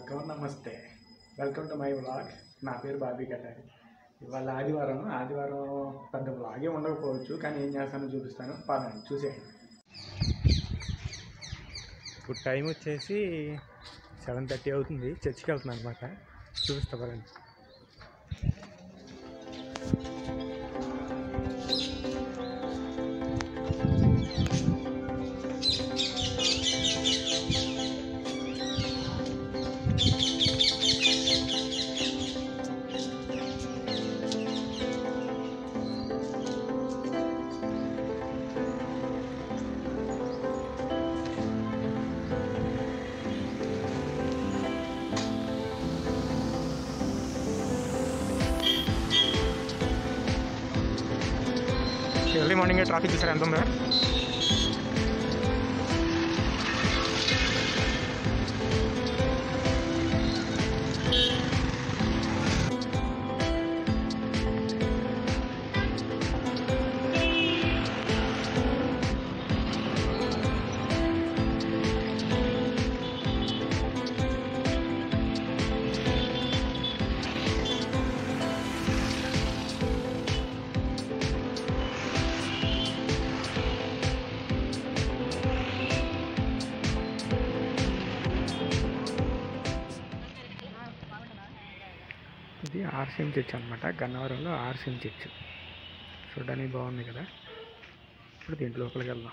అందరికీ నమస్తే welcome to my vlog నా పేరు బాబీ కటారి ఇవాళ ఆదివారం ఆదివారం పెద్ద వ్లాగే ఉండకపోవచ్చు కానీ ఏం చేస్తానో చూపిస్తాను పదండి చూసేయండి ఇప్పుడు టైం వచ్చేసి సెవెన్ థర్టీ అవుతుంది చర్చికి వెళ్తున్నాను అనమాట చూపిస్తా పదండి ఎర్లీ మార్నింగ్ ట్రాఫిక్ చూసారు ఎంత ఉందా ఇది ఆర్సీఎం చర్చ్ అనమాట గన్నవరంలో ఆర్సీఎం చర్చ్ చూడడానికి బాగుంది కదా ఇప్పుడు దీంట్లో లోపలికి వెళ్దాం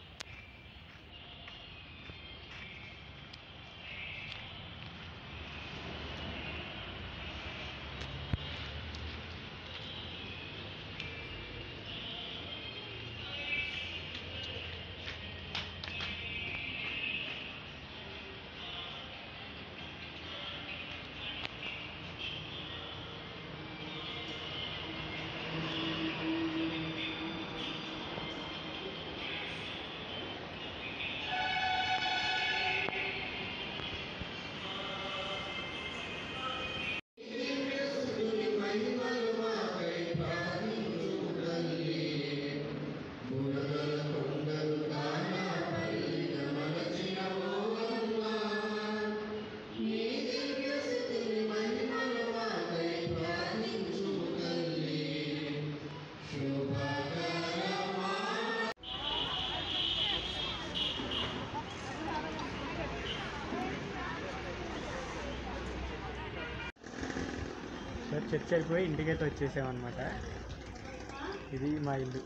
సార్ చర్చ్ అయిపోయి ఇంటికైతే వచ్చేసామన్నమాట ఇది మా ఇల్లు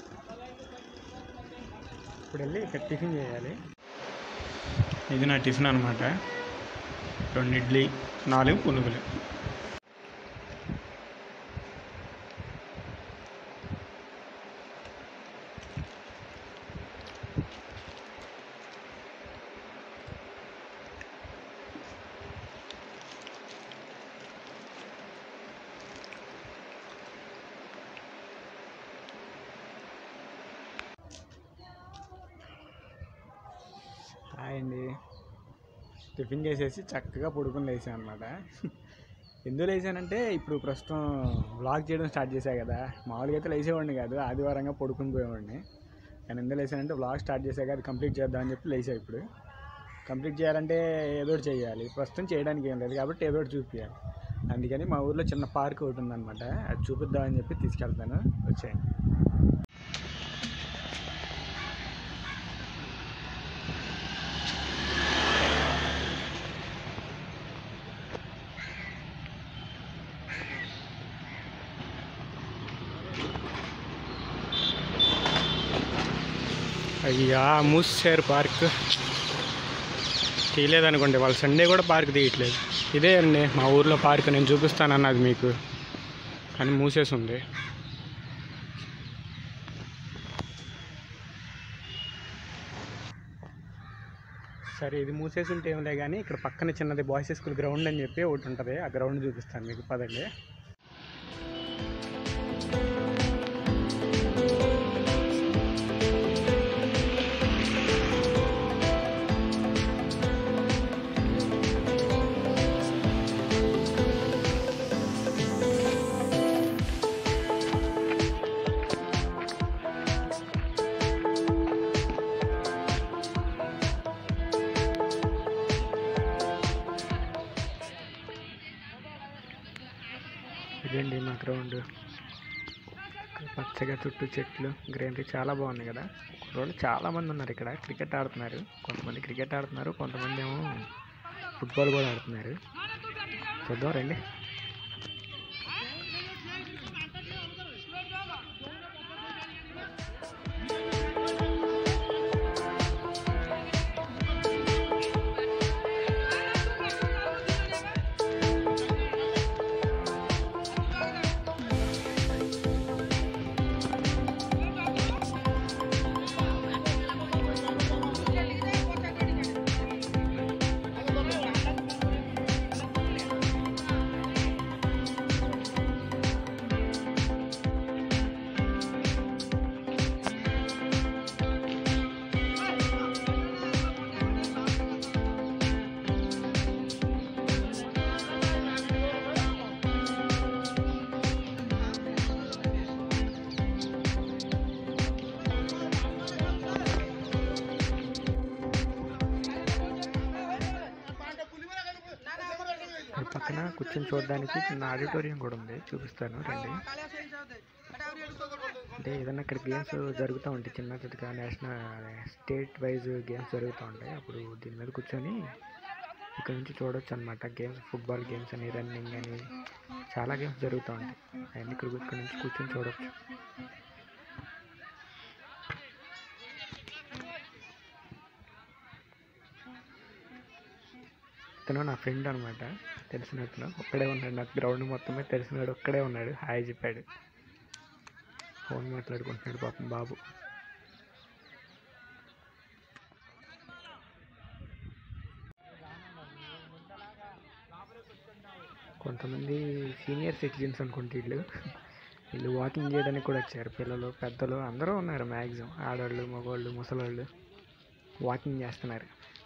ఇప్పుడు వెళ్ళి ఇక్కడ టిఫిన్ చేయాలి ఇది నా టిఫిన్ అనమాట రెండు ఇడ్లీ నాలుగు పునుగులు హాయ్ అండి టిఫిన్ చేసేసి చక్కగా పడుకుని లేచాను అనమాట ఎందుకు లేచానంటే ఇప్పుడు ప్రస్తుతం వ్లాగ్ చేయడం స్టార్ట్ చేశా కదా మామూలుగా అయితే లేచేవాడిని కాదు ఆదివారంగా పడుకుని పోయేవాడిని కానీ ఎందుకు లేచానంటే వ్లాగ్ స్టార్ట్ చేశాక అది కంప్లీట్ చేద్దామని చెప్పి లేచా ఇప్పుడు కంప్లీట్ చేయాలంటే ఏదో ఒకటి చేయాలి ప్రస్తుతం చేయడానికి ఏం లేదు కాబట్టి ఏదో ఒకటి చూపించాలి అందుకని మా ఊర్లో చిన్న పార్క్ ఒకటి ఉందన్నమాట అది చూపిద్దామని చెప్పి తీసుకెళ్తాను వచ్చేయండి అయ్యా మూసారు పార్క్ తీయలేదనుకోండి వాళ్ళు సండే కూడా పార్క్ తీయట్లేదు ఇదే అండి మా ఊర్లో పార్క్ నేను చూపిస్తానన్నది మీకు కానీ మూసేసి ఉంది సరే ఇది మూసేసి ఉంటే ఏమిలే కానీ ఇక్కడ పక్కన చిన్నది బాయ్స్ స్కూల్ గ్రౌండ్ అని చెప్పి ఒకటి ఉంటుంది ఆ గ్రౌండ్ చూపిస్తాను మీకు పదండి ఇదండి మా గ్రౌండ్ పచ్చగా చుట్టూ చెట్లు గ్రీనరీ చాలా బాగుంది కదా రోజు చాలా మంది ఉన్నారు ఇక్కడ క్రికెట్ ఆడుతున్నారు కొంతమంది క్రికెట్ ఆడుతున్నారు కొంతమంది ఏమో ఫుట్బాల్ కూడా ఆడుతున్నారు చూద్దాం రండి ఇక్కడ పక్కన కూర్చొని చూడడానికి చిన్న ఆడిటోరియం కూడా ఉంది చూపిస్తాను రండి అంటే ఏదైనా ఇక్కడ గేమ్స్ జరుగుతూ ఉంటాయి చిన్న చిన్నగా నేషనల్ స్టేట్ వైజ్ గేమ్స్ జరుగుతూ ఉంటాయి అప్పుడు దీని మీద కూర్చొని ఇక్కడ నుంచి చూడొచ్చు అనమాట గేమ్స్ ఫుట్బాల్ గేమ్స్ అని రన్నింగ్ అని చాలా గేమ్స్ జరుగుతూ ఉంటాయి అవన్నీ ఇక్కడ ఇక్కడ నుంచి కూర్చొని చూడొచ్చు ఇతను నా ఫ్రెండ్ అనమాట తెలిసినట్లు ఒక్కడే ఉన్నాడు నాకు గ్రౌండ్ మొత్తం మీద తెలిసినాడు ఒక్కడే ఉన్నాడు హాయ్ చెప్పాడు ఫోన్ మాట్లాడుకుంటున్నాడు పాపం బాబు కొంతమంది సీనియర్ సిటిజన్స్ అనుకుంటే వీళ్ళు వీళ్ళు వాకింగ్ చేయడానికి కూడా వచ్చారు పిల్లలు పెద్దలు అందరూ ఉన్నారు మ్యాక్సిమం ఆడవాళ్ళు మగవాళ్ళు ముసలోళ్ళు వాకింగ్ చేస్తున్నారు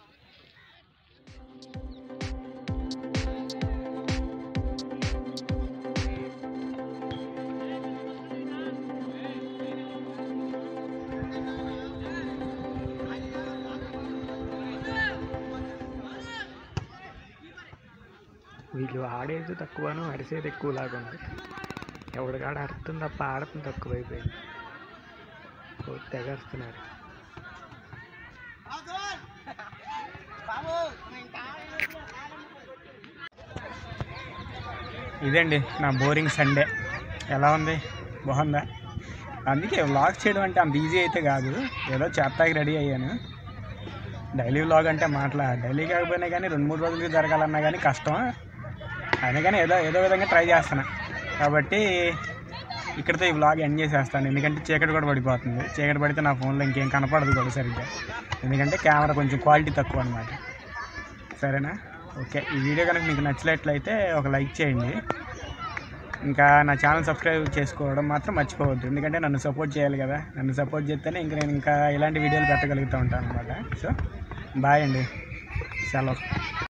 వీళ్ళు ఆడేది తక్కువను అరిసేది ఎక్కువ లాగా ఉంది ఎవడికాడ అరుతుంది తప్ప ఆడటం తక్కువ అయిపోయింది ఓ తెగ అరుస్తున్నారు ఇదండి నా బోరింగ్ సండే ఎలా ఉంది బాగుందా అందుకే వ్లాగ్ చేయడం అంటే అంత ఈజీ అయితే కాదు ఏదో చేస్తాకి రెడీ అయ్యాను డైలీ వ్లాగ్ అంటే మాటల డైలీ కాకపోయినా కానీ రెండు మూడు రోజులకి జరగాలన్నా కానీ కష్టం అయినా కానీ ఏదో ఏదో విధంగా ట్రై చేస్తున్నా కాబట్టి ఇక్కడితో ఈ వ్లాగ్ ఎండ్ చేసేస్తాను ఎందుకంటే చీకటి కూడా పడిపోతుంది చీకటి పడితే నా ఫోన్లో ఇంకేం కనపడదు కూడా సరిగ్గా ఎందుకంటే కెమెరా కొంచెం క్వాలిటీ తక్కువ అనమాట సరేనా ఓకే ఈ వీడియో కనుక మీకు నచ్చినట్లయితే ఒక లైక్ చేయండి ఇంకా నా ఛానల్ సబ్స్క్రైబ్ చేసుకోవడం మాత్రం మర్చిపోవద్దు ఎందుకంటే నన్ను సపోర్ట్ చేయాలి కదా నన్ను సపోర్ట్ చేస్తేనే ఇంక నేను ఇంకా ఇలాంటి వీడియోలు పెట్టగలుగుతూ ఉంటాను అనమాట సో బాయ్ అండి సెలవు